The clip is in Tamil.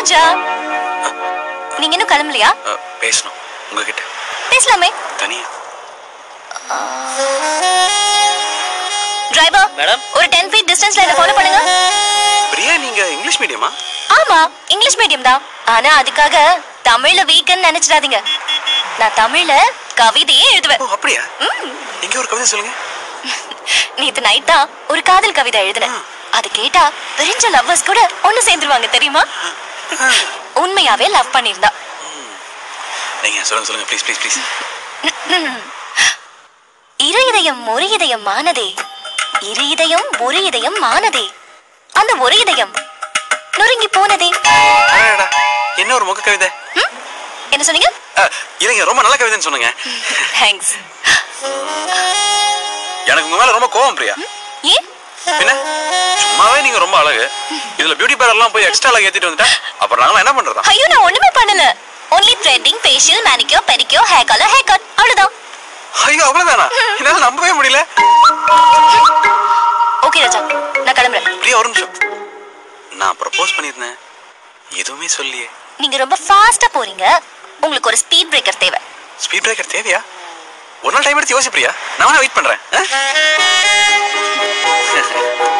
ராஜா நீங்க இன்னும் கிளம்பலையா அஹ், பேசணும் உங்ககிட்ட பேசலாமே தனியா டிரைவர் மேடம் ஒரு டென் ஃபீட் டிஸ்டன்ஸ்ல என்ன ஃபாலோ பண்ணுங்க பிரியா நீங்க இங்கிலீஷ் மீடியமா ஆமா இங்கிலீஷ் மீடியம் தான் ஆனா அதுக்காக தமிழ்ல வீக்கன்னு நினைச்சிடாதீங்க நான் தமிழ்ல கவிதையே எழுதுவேன் ஓ அப்படியா ம். நீங்க ஒரு கவிதை சொல்லுங்க நேத்து நைட் தான் ஒரு காதல் கவிதை எழுதினேன் அது கேட்டா பிரிஞ்ச லவ்வர்ஸ் கூட ஒண்ணு சேர்ந்துருவாங்க தெரியுமா உண்மையாவே லவ் பண்ணிருந்தா நீங்க சொல்லுங்க சொல்லுங்க ப்ளீஸ் ப்ளீஸ் ப்ளீஸ் இரு இதயம் ஒரு இதயம் மானதே இரு இதயம் ஒரு இதயம் மானதே அந்த ஒரு இதயம் நொறுங்கி போனதே என்ன ஒரு முக கவிதை ம்? என்ன சொன்னீங்க அஹ், இல்லைங்க ரொம்ப நல்ல கவிதைன்னு சொன்னீங்க தேங்க்ஸ் எனக்கு உங்க மேல ரொம்ப கோவம் பிரியா ஏன் என்ன சும்மாவே நீங்க ரொம்ப அழகு இதுல பியூட்டி பார்லர்லாம் போய் எக்ஸ்ட்ரா அழகு ஏத்திட்டு வந்துட்டா அப்புறம் நாங்களாம் என்ன பண்றதா ஐயோ நான் ஒண்ணுமே பண்ணல only threading facial manicure pedicure hair colour haircut அவ்வளவுதான் ஐயோ அவ்வளவுதானா என்னால நம்பவே முடியல ஓகே ராஜா நான் கிளம்புறேன் பிரியா ஒரு நிமிஷம் நான் ப்ரப்போஸ் பண்ணியிருந்தேன் எதுவுமே சொல்லியே நீங்க ரொம்ப ஃபாஸ்டா போறீங்க உங்களுக்கு ஒரு ஸ்பீட் பிரேக்கர் தேவை ஸ்பீட் பிரேக்கர் தேவையா ஒரு நாள் டைம் எடுத்து யோசி பிரியா நான் வெயிட் பண்றேன் ஆ?